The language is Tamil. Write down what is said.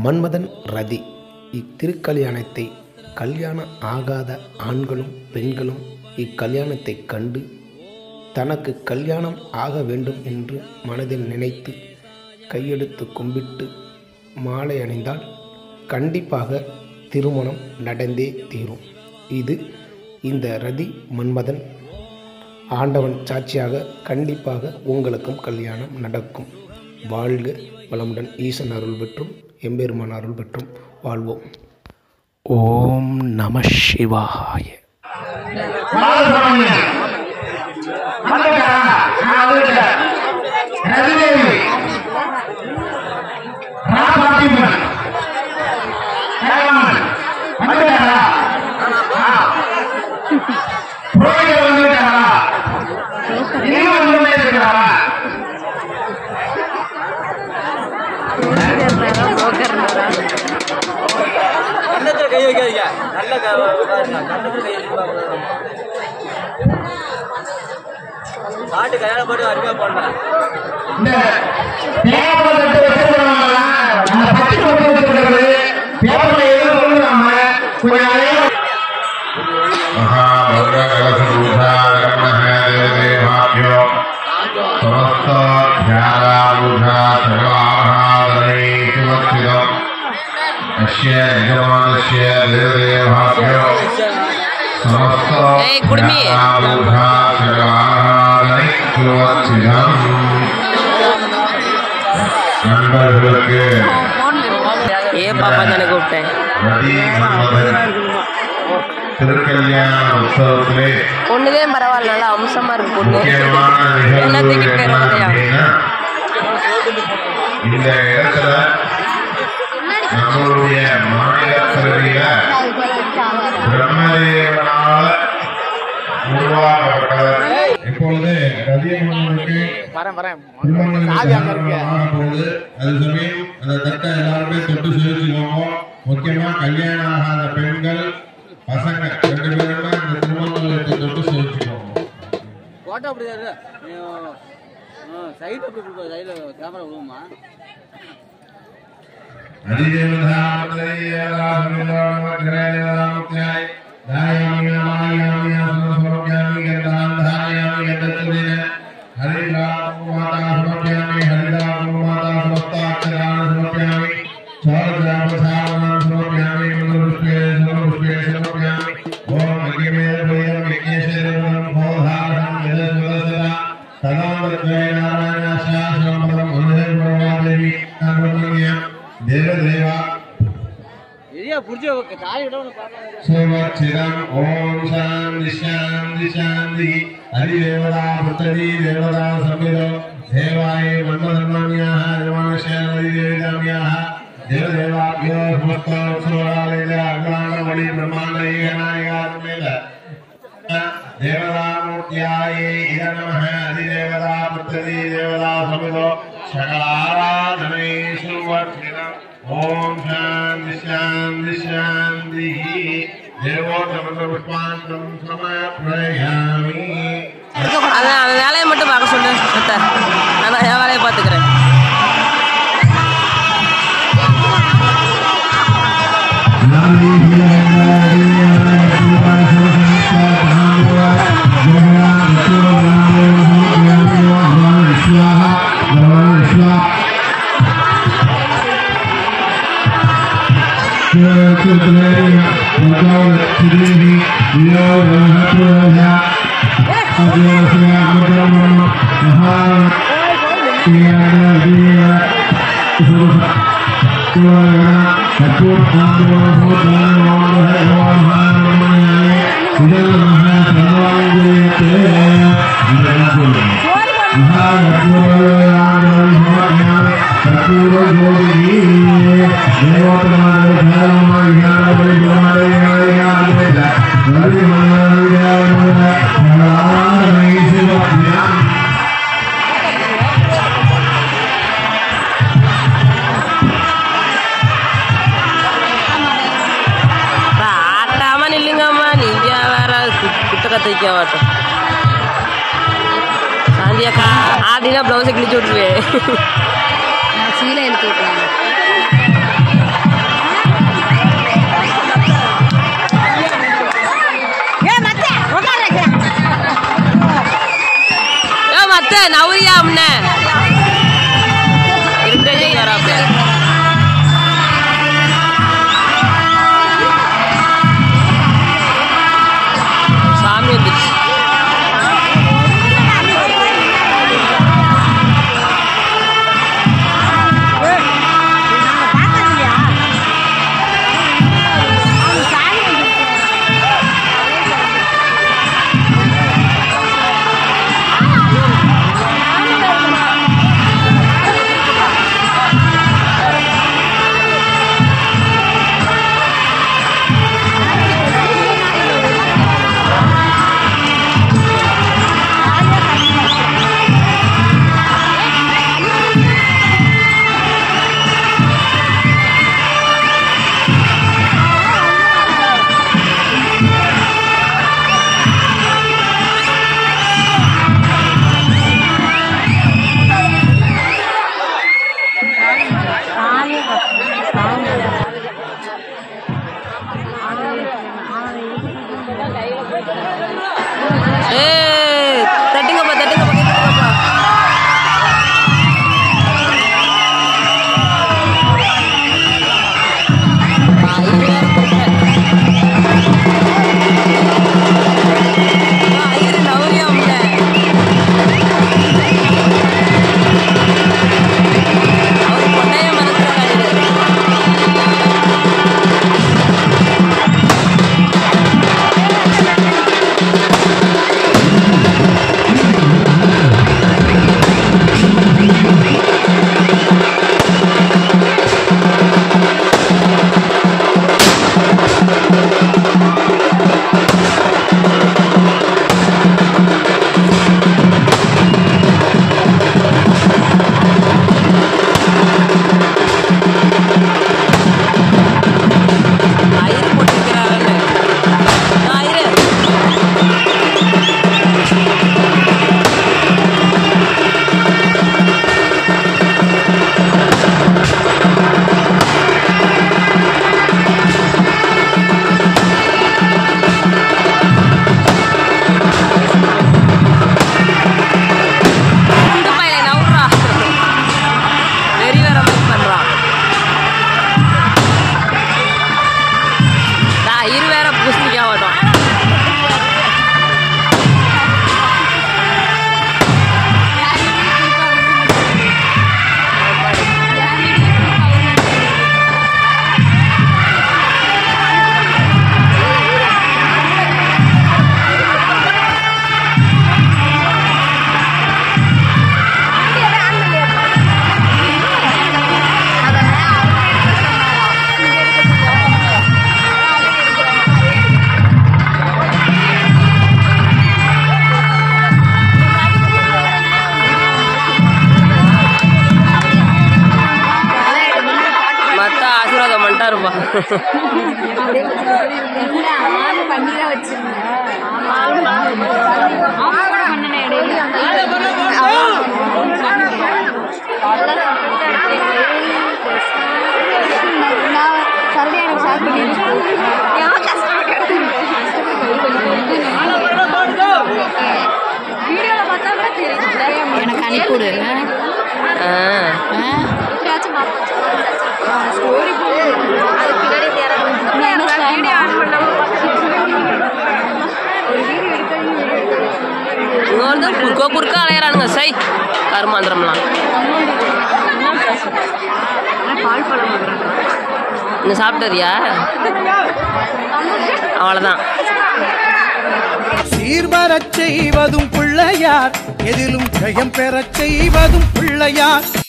மன்மதன் ரதி இத்திருக்கல்யாணத்தை கல்யாணம் ஆகாத ஆண்களும் பெண்களும் இக்கல்யாணத்தை கண்டு தனக்கு கல்யாணம் ஆக வேண்டும் என்று மனதில் நினைத்து கையெடுத்து கும்பிட்டு மாலை அணிந்தால் கண்டிப்பாக திருமணம் நடந்தே தீரும் இது இந்த ரதி மன்மதன் ஆண்டவன் சாட்சியாக கண்டிப்பாக உங்களுக்கும் கல்யாணம் நடக்கும் வாழ்க வளமுடன் ஈசன் அருள் பெற்றும் எம்பெருமான் அருள் பெற்றும் வாழ்வோம் ஓம் நம சிவாய கண்ணத்துல கை வைக்காதீங்க நல்ல கண்ணத்துல கை வச்சு பாட்டு கல்யாணம் போட்டு அருமையா போடலாம் இந்த தேவபதத்தை வச்சிருக்கிறவங்க அந்த பச்சை கொண்டு வச்சிருக்கிறது பேப்பர்ல எதுவும் சொல்லுவாங்க கொஞ்சம் நிறைய महाभद्रकलशरूढाकर्मः समस्त ध्यानारूढा सर्वाहादरे सुरक्षितम् अस्य निगमनस्य देवदेवाभ्यो समस्त ஏய், குடுமி. ध्यानारूढा सर्वाहादरे सुरक्षितम् நண்பர்களுக்கு ஏ பாப்பா தானே கூப்பிட்டேன் ரதி மன்மதன் திருக்கல்யாண உற்சவத்திலே பொண்ணுதே பரவாயில்ல நல்லா அம்சமா இருக்கு பொண்ணு முக்கியமான என்ன நிகழ்வு தூக்கிட்டு என்ன போயிருவாங்கயா அப்படின்னா இந்த இடத்துல நம்மளுடைய மாநில பிறவியில பிரம்மதேவனால உருவாக்கப்பட்டவர் இப்பொழுது ரதியம்மனுக்கு திருமணம் ஆகும்போது அது சமயம் அந்த தட்டை எல்லாருமே தொட்டு சேவிச்சுக்கோங்க முக்கியமா கல்யாணம் ஆகாத பெண்கள் பசங்க ரெண்டு பேருமே அந்த திருமணத்தை தொட்டு சேவிச்சுக்கோங்க போட்டோ அப்படி சைடு அப்படி கொடுப்போம் சைடில் கேமரா விடுவோமா தேவதேவா எரியா புடிச்சு தாய் விட ஒன்று பார்க்கலாம் சுவச்சிரம் ஓம் சாந்தி சாந்தி சாந்தி ஹரிதேவதா புத்ததி தேவதா சமிதோ தேவாய மன்மதர்மண்யாः ஜமானசேனதிதேவிதாம்யாः தேவதேவாभ्यो புஷ்போத்சவாலய அக்ராணமணி பிரம்மாண்டேகநாயகாத்மேல தேவதாமூர்த்தியாயே இத நமः ஹரிதேவதா புத்ததி தேவதா சமிதோ சகலாராதனை சுவச்சிரம் ஓம் சாந்தி சாந்தி சாந்தி தேவோத்தமந்த புஷ்பாந்தம் சமர்ப்பயாமி அதான் அவன் வேலையை மட்டும் பார்க்க சொல்லு அத்தை. நான் என் வேலையை பார்த்துக்கிறேன் ஆட்டாம நில்லுங்கம்மா நீங்க வேற குட்ட கத்திக்க மாட்டோம் சாந்தியாக்கா ஆடினா பிளவுஸை கிழிச்சு விட்டுருவேன் சீலை எடுத்து விட்டுறாங்க அத்த நவரியா அம்ன இருட்டே வராப்ல சாமி வந்துருச்சு ஏய் தட்டுங்கப்பா தட்டுங்கப்பா தட்டுங்கப்பா ஐயரு நவரியா அம்ன அவர் கொண்டைய மனசுல ஐயரு போட்டிருக்கிறாரு ஐயரு குண்டு பையலை நவுறா வெறி வேற மாதிரி பண்றான் நான் இரு வேற பூசணிக்கா வரும் மத்த ஆசீர்வாதம் பண்ணிட்டாருப்பா எனக்கு அனுப்பிவிடு ஆ. இங்க வந்து குறுக்க குறுக்க அலையறானுங்க சை கருமாந்திரம்லாம் இன்னும் சாப்பிட்டதியா அவ்வளோதான் சீர்வரச் செய்வதும் பிள்ளையார் எதிலும் ஜெயம் பெறச் செய்வதும் பிள்ளையார்